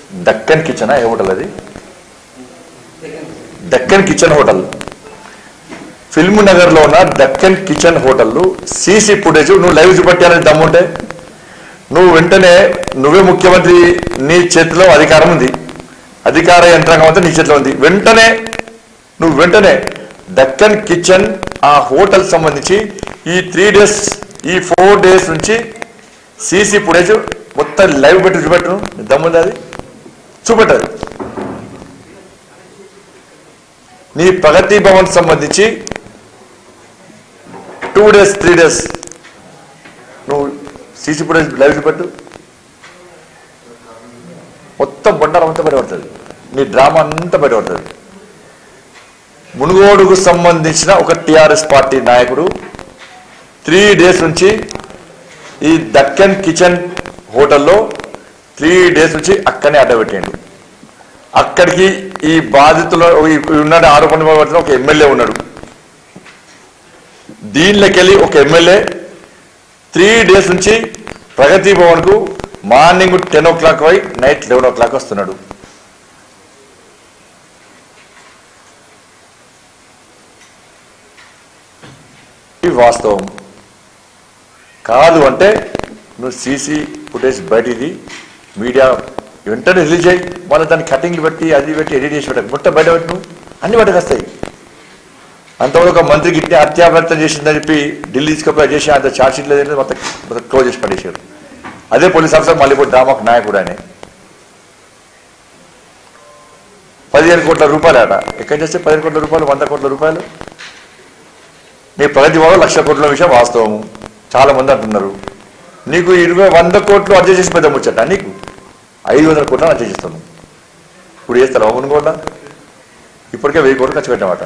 Deccan kitchen ఏ hotel అది Deccan kitchen hotel Film Nagar లో ఉన్న Deccan kitchen hotel CC footage నువ్వు లైవ్ చూపెట్టాలని దమ్ముంటే నువ్వు వెంటనే నువ్వే ముఖ్యమంత్రి నీ చేతిలో అధికారం ఉంది అధికార యంత్రాంగం అంతా నీ చేతిలో ఉంది వెంటనే నువ్వు వెంటనే దక్కన్ కిచెన్ ఆ హోటల్ సంబంధించి ఈ త్రీ డేస్ ఈ ఫోర్ డేస్ నుంచి సీసీ ఫుటేజ్ మొత్తం లైవ్ పెట్టి చూపెట్టను దమ్ముంది అది చూపెట్టదు నీ ప్రగతి భవన్ సంబంధించి టూ డేస్ త్రీ డేస్ నువ్వు సీసీ ఫుటేజ్ లైవ్ చూపెట్టు మొత్తం బండారం అంతా బయటపడుతుంది నీ డ్రామా అంతా బయటపడుతుంది మునుగోడుకు సంబంధించిన ఒక టిఆర్ఎస్ పార్టీ నాయకుడు త్రీ డేస్ నుంచి ఈ దక్కన్ కిచెన్ హోటల్లో త్రీ డేస్ నుంచి అక్కడనే అడ్డబెట్టిండు అక్కడికి ఈ బాధితులు ఈ- ఉన్నాడు ఆరోపణ పడుతున్న ఒక ఎమ్మెల్యే ఉన్నాడు దీనిలోకెళ్ళి ఒక ఎమ్మెల్యే త్రీ డేస్ నుంచి ప్రగతి భవన్కు మార్నింగ్ టెన్ ఓ క్లాక్ పోయి నైట్ లెవెన్ ఓ క్లాక్ వస్తున్నాడు ఇది వాస్తవం కాదు అంటే నువ్వు సీసీ ఫుటేజ్ బయటిది మీడియా వెంటనే రిలీజ్ అయ్యి మళ్ళీ దాన్ని కటింగ్లు పెట్టి అది పెట్టి ఎడిట్ చేసి పెట్టకు ముట్ట బయట పెట్టు నువ్వు అన్ని బయటకు వస్తాయి అంతవరకు ఒక మంత్రికి ఇట్లా హత్యాప్రయత్నం చేసిందని చెప్పి ఢిల్లీ తీసుకుపోయి చేసి అంత ఛార్జ్ షీట్ లేదంటే మొత్తం మొత్తం క్లోజ్ చేసి పడేసారు అదే పోలీస్ ఆఫీసర్ మళ్ళీ ఇప్పుడు డ్రామాకు నాయకుడు ఆయన పదిహేను కోట్ల రూపాయలు అట ఎక్కడ చేస్తే పదిహేను కోట్ల రూపాయలు వంద కోట్ల రూపాయలు నీ ప్రగతి వాళ్ళు లక్ష కోట్ల విషయం వాస్తవము చాలా మంది అంటున్నారు నీకు ఇరవై వంద కోట్లు అడ్జస్ట్ చేసి పెద్ద ముచ్చట నీకు ఐదు వందల కోట్లు అడ్జస్ట్ చేస్తాను ఇప్పుడు చేస్తారా అవును కూడా ఇప్పటికే వెయ్యి కోట్లు ఖర్చు పెట్టామట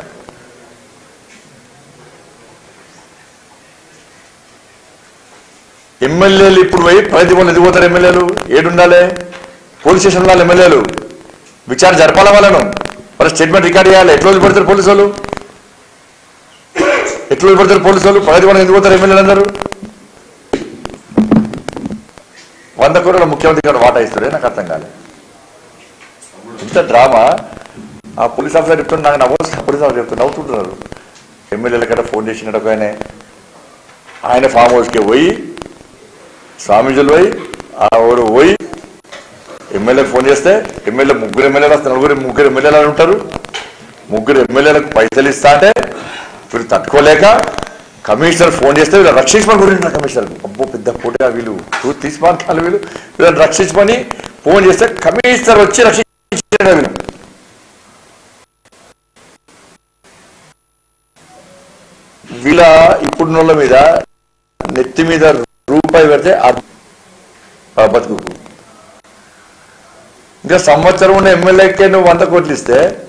ఎమ్మెల్యేలు ఇప్పుడు పోయి ప్రగతి వాళ్ళు ఎందుకు పోతారు ఎమ్మెల్యేలు ఏడుండాలి పోలీస్ స్టేషన్ వాళ్ళు ఎమ్మెల్యేలు విచారణ జరపాల వాళ్ళను మరి స్టేట్మెంట్ రికార్డ్ చేయాలి ఎట్లా వదిలిపెడతారు పోలీసు వాళ్ళు ఎట్లా వదిలిపెడతారు పోలీసు వాళ్ళు ప్రగతి వాళ్ళు ఎందుకు పోతారు ఎమ్మెల్యేలు అందరూ వంద కోట్ల ముఖ్యమంత్రి గారు వాటా ఇస్తాడే నాకు అర్థం కాలే ఇంత డ్రామా ఆ పోలీస్ ఆఫీసర్ చెప్తున్నా నాకు నవ్వచ్చు పోలీస్ ఆఫీసర్ చెప్తున్నా నవ్వుతుంటున్నారు ఎమ్మెల్యేల కదా ఫోన్ చేసినట్టు ఒక ఆయన ఆయన ఫామ్ హౌస్కి పోయి స్వామీజీలు పోయి ఆ ఊరు పోయి ఎమ్మెల్యేకి ఫోన్ చేస్తే ఎమ్మెల్యే ముగ్గురు ఎమ్మెల్యేలు వస్తారు నలుగురు ముగ్గురు ఎమ్మెల్యేలు ఉంటారు ముగ్గురు ఎమ్మెల్యేలకు పైసలు ఇస్తా అంటే వీళ్ళు తట్టుకోలేక కమిషనర్ ఫోన్ చేస్తే వీళ్ళు రక్షించమని గురించి కమిషనర్ అబ్బో పెద్ద పోటీగా వీళ్ళు టూ తీసుమార్కాలు వీళ్ళు వీళ్ళని రక్షించమని ఫోన్ చేస్తే కమిషనర్ వచ్చి రక్షించాడు వీళ్ళు వీళ్ళ ఇప్పుడున్నోళ్ళ మీద నెత్తి మీద రూపాయి పెడితే ఆ ఆ బతుకు ఇంకా సంవత్సరం ఉన్న ఎమ్మెల్యేకే నువ్వు వంద కోట్లు ఇస్తే